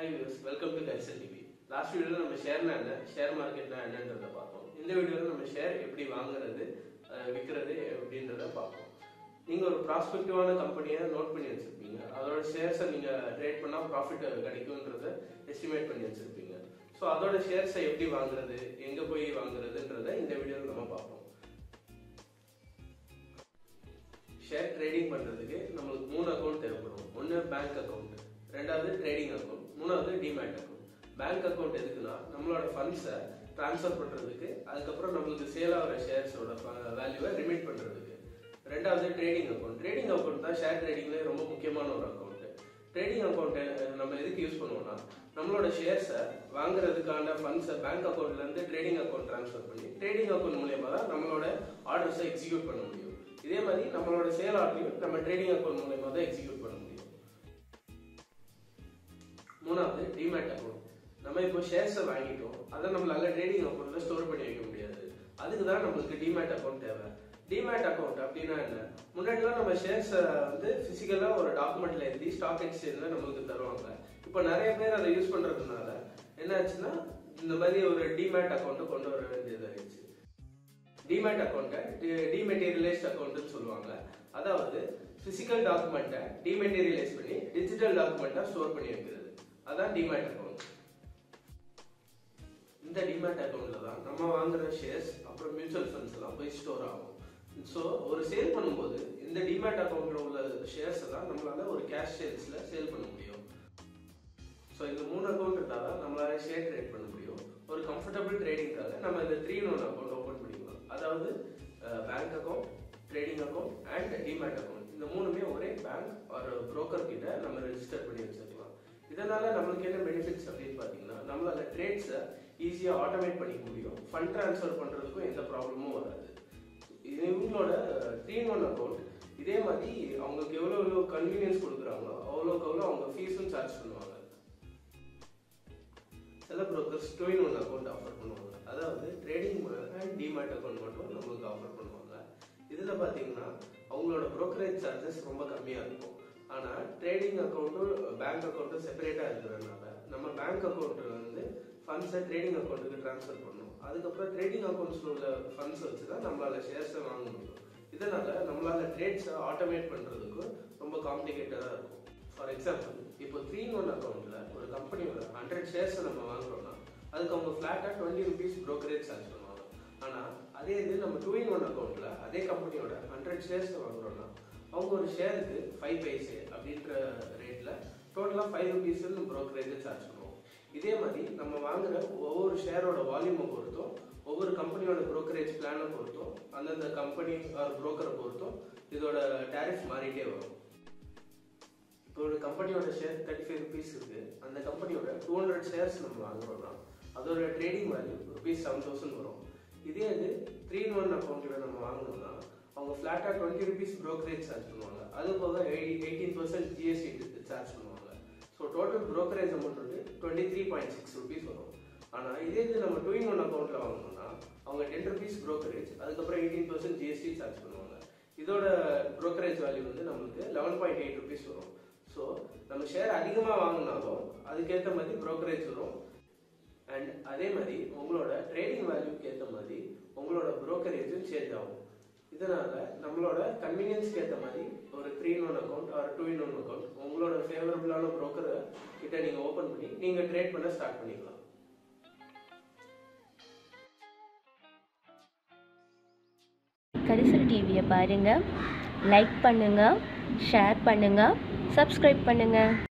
high views welcome to Karisal TV last வீடியோவில் நம்ம ஷேர்னா என்ன ஷேர் மார்க்கெட்னா என்னன்றதை பார்த்தோம் இந்த வீடியோவில் நம்ம ஷேர் எப்படி வாங்குறது அஹ், விற்கிறது அப்படின்றத பார்ப்போம் நீங்கள் ஒரு ப்ராஸ்பெக்டிவான கம்பெனியை நோட் பண்ணி வச்சிருப்பீங்க அதோட ஷேர்ஸை நீங்கள் ட்ரேட் பண்ணால் ப்ராஃபிட் கிடைக்குன்றத எஸ்டிமேட் பண்ணி வச்சிருப்பீங்க ஸோ அதோட ஷேர்ஸை எப்படி வாங்குறது எங்கே போய் வாங்குறதுன்றத இந்த வீடியோவில் நம்ம பார்ப்போம் ஷேர் ட்ரேடிங் பண்றதுக்கு நம்மளுக்கு மூணு அக்கௌண்ட் தேவைப்படும் ஒன்று பேங்க் அக்கௌண்ட் ரெண்டாவது ட்ரேடிங் அக்கௌண்ட் மூணாவது டிமேட் அக்கௌண்ட் பேங்க் அக்கௌண்ட் எதுக்குன்னா நம்மளோட ஃபண்ட்ஸை ட்ரான்ஸ்ஃபர் பண்றதுக்கு அதுக்கப்புறம் நம்மளுக்கு சேல் ஆகிற ஷேர்ஸோட வேல்யூவை ரிமீட் பண்றதுக்கு ரெண்டாவது ட்ரேடிங் அக்கௌண்ட் ட்ரேடிங் அக்கௌண்ட் தான் ஷேர் ட்ரேடிங்ல ரொம்ப முக்கியமான ஒரு அக்கௌண்ட் ட்ரேடிங் அக்கௌண்ட்டை நம்ம எதுக்கு யூஸ் பண்ணுவோம்னா நம்மளோட ஷேர்ஸை வாங்குறதுக்கான ஃபண்ட்ஸை பேங்க் அக்கௌண்ட்ல இருந்து ட்ரேடிங் அக்கௌண்ட் ட்ரான்ஸ்ஃபர் பண்ணி ட்ரேடிங் அக்கௌண்ட் மூலியமா தான் நம்மளோட ஆர்டர்ஸை எக்ஸிக்யூட் பண்ண முடியும் இதே மாதிரி நம்மளோட சேல் ஆர்டரையும் நம்ம ட்ரேடிங் அக்கௌண்ட் மூலயமா தான் எக்ஸிக்யூட் பண்ண முடியும் மூணாவது டிமேட் அக்கௌண்ட் நம்ம இப்போ ஷேர்ஸை வாங்கிட்டோம் அதை நம்மளால ட்ரேடிங் அக்கௌண்ட்ல ஸ்டோர் பண்ணி வைக்க முடியாது அதுக்கு தான் நம்மளுக்கு டிமேட் அக்கௌண்ட் தேவை டிமேட் அக்கௌண்ட் அப்படின்னா என்ன முன்னாடிலாம் நம்ம ஷேர்ஸை வந்து பிசிக்கலா ஒரு டாக்குமெண்ட்ல எழுதி ஸ்டாக் எக்ஸ்சேஞ்ச்ல நம்மளுக்கு தருவாங்க இப்போ நிறைய பேர் அதை யூஸ் பண்றதுனால என்ன ஆச்சுன்னா இந்த மாதிரி ஒரு டிமேட் அக்கௌண்ட் கொண்டு வர வேண்டியதாயிடுச்சு டிமேட் அக்கௌண்ட்டை டிமெட்டீரியலைஸ்ட் அக்கௌண்ட்னு சொல்லுவாங்க அதாவது பிசிக்கல் டாக்குமெண்ட்டை டிமெட்டீரியலைஸ் பண்ணி டிஜிட்டல் டாக்குமெண்ட்டா ஸ்டோர் பண்ணி வைக்கிறது அதான் டிமேட் அக்கௌண்ட் இந்த டிமேட் அக்கௌண்ட்ல தான் நம்ம வாங்குற ஷேர்ஸ் அப்புறம் மியூச்சுவல் ஃபண்ட்ஸ் எல்லாம் போய் ஸ்டோர் ஆகும் ஸோ ஒரு சேல் பண்ணும்போது இந்த டிமேட் அக்கௌண்ட்ல உள்ள ஷேர்ஸ் எல்லாம் நம்மளால ஒரு கேஷ் சேல்ஸ்ல சேல் பண்ண முடியும் ஸோ இந்த மூணு அக்கௌண்ட் இருந்தால் தான் நம்மளால ஷேர் ட்ரேட் பண்ண முடியும் ஒரு கம்ஃபர்டபுள் ட்ரேடிங்காக நம்ம இந்த த்ரீ ஒன் அக்கௌண்ட் ஓப்பன் பண்ணிக்கலாம் அதாவது bank account trading account and demat account இந்த மூணுமே ஒரே பேங்க் ஒரு புரோக்கர் கிட்ட நம்ம ரெஜிஸ்டர் பண்ணி வச்சிருக்கலாம் இதனால நம்மளுக்கு என்ன பெனிஃபிட்ஸ் அப்படின்னு பார்த்தீங்கன்னா நம்மளால ட்ரேட்ஸை ஈஸியாக ஆட்டோமேட் பண்ணிக்க முடியும் ஃபண்ட் ட்ரான்ஸ்ஃபர் பண்ணுறதுக்கும் எந்த ப்ராப்ளமும் வராது இது இவங்களோட த்ரீ ஒன் அக்கௌண்ட் இதே மாதிரி அவங்களுக்கு எவ்வளோ எவ்வளோ கன்வீனியன்ஸ் கொடுக்குறாங்களோ அவ்வளோக்கு அவ்வளோ அவங்க ஃபீஸும் சார்ஜ் பண்ணுவாங்க சில brokers two in one account offer பண்ணுவாங்க அதாவது ட்ரேடிங் அண்ட் டிமேட் அக்கௌண்ட் மட்டும் நம்மளுக்கு ஆஃபர் பண்ணுவாங்க இதில் பார்த்தீங்கன்னா அவங்களோட brokerage சார்ஜஸ் ரொம்ப கம்மியாக இருக்கும் ஆனால் ட்ரேடிங் அக்கௌண்ட்டும் பேங்க் அக்கௌண்ட்டும் செப்பரேட்டாக இருக்கிறதுனால நம்ம பேங்க் அக்கௌண்ட்டில் வந்து ஃபண்ட்ஸை ட்ரேடிங் அக்கௌண்ட்டுக்கு ட்ரான்ஸ்ஃபர் பண்ணணும் அதுக்கப்புறம் ட்ரேடிங் அக்கௌண்ட்ஸில் உள்ள ஃபண்ட்ஸ் வச்சு தான் நம்மளால ஷேர்ஸை வாங்க முடியும் இதனால நம்மளால ட்ரேட்ஸை ஆட்டோமேட் பண்ணுறதுக்கு ரொம்ப காம்ப்ளிகேட்டடாக இருக்கும் ஃபார் எக்ஸாம்பிள் இப்போ த்ரீ ஒன் அக்கௌண்ட்ல ஒரு கம்பெனியோட ஹண்ட்ரட் ஷேர்ஸ் நம்ம வாங்குறோம்னா அதுக்கு அவங்க ஃபிளாட்டா டுவெண்ட்டி ருபீஸ் brokerage சார்ஜ் பண்ணுவாங்க ஆனா அதே இது நம்ம டூ இன் ஒன் அக்கௌண்ட்ல அதே கம்பெனியோட ஹண்ட்ரட் ஷேர்ஸ் வாங்குறோம்னா அவங்க ஒரு ஷேருக்கு ஃபைவ் பைசே அப்படின்ற ரேட்ல டோட்டலா ஃபைவ் ருபீஸ் brokerage சார்ஜ் பண்ணுவோம் இதே மாதிரி நம்ம வாங்குற ஒவ்வொரு ஷேரோட வால்யூமை பொறுத்தும் ஒவ்வொரு கம்பெனியோட brokerage பிளானை பொறுத்தும் அந்தந்த கம்பெனி ஆர் புரோக்கரை பொறுத்தும் இதோட டேரிஃப் மாறிட்டே வரும் இப்போ ஒரு கம்பெனியோட ஷேர் தேர்ட்டி ஃபைவ் ருபீஸ் இருக்கு அந்த கம்பெனியோட டூ ஹண்ட்ரட் ஷேர்ஸ் நம்ம வாங்குறோம்னா அதோட trading value rupees seven thousand வரும் இதே இது த்ரீ இன் ஒன் அக்கௌண்ட்ல நம்ம வாங்கணும்னா அவங்க ஃபிளாட்டா டுவெண்ட்டி ருபீஸ் brokerage சார்ஜ் பண்ணுவாங்க அது போக எயிட்டீன் பர்சன்ட் ஜிஎஸ்டி சார்ஜ் பண்ணுவாங்க ஸோ டோட்டல் brokerage அமௌண்ட் வந்து twenty three point six rupees வரும் ஆனால் இதே இது நம்ம டூ இன் ஒன் அக்கௌண்ட்ல வாங்கணும்னா அவங்க டென் ருபீஸ் brokerage அதுக்கப்புறம் எயிட்டீன் பர்சன்ட் ஜிஎஸ்டி சார்ஜ் பண்ணுவாங்க இதோட brokerage வேல்யூ வந்து நம்மளுக்கு லெவன் பாயிண்ட் எயிட் ருபீஸ் வரும் ஸோ நம்ம ஷேர் அதிகமாக வாங்கினாலும் அதுக்கேற்ற மாதிரி brokerage வரும் அண்ட் அதே மாதிரி உங்களோட ட்ரேடிங் வேல்யூக்கு ஏற்ற மாதிரி உங்களோட brokerage-ம் சேஞ்ச் ஆகும் இதனால நம்மளோட கன்வீனியன்ஸ்க்கு ஏற்ற மாதிரி ஒரு three in one account or two in one account உங்களோட ஃபேவரபிளான broker கிட்ட நீங்க ஓபன் பண்ணி நீங்க ட்ரேட் பண்ண ஸ்டார்ட் பண்ணிக்கலாம் கரிசல் டிவியை பாருங்கள் லைக் பண்ணுங்கள் ஷேர் பண்ணுங்கள் சப்ஸ்கிரைப் பண்ணுங்கள்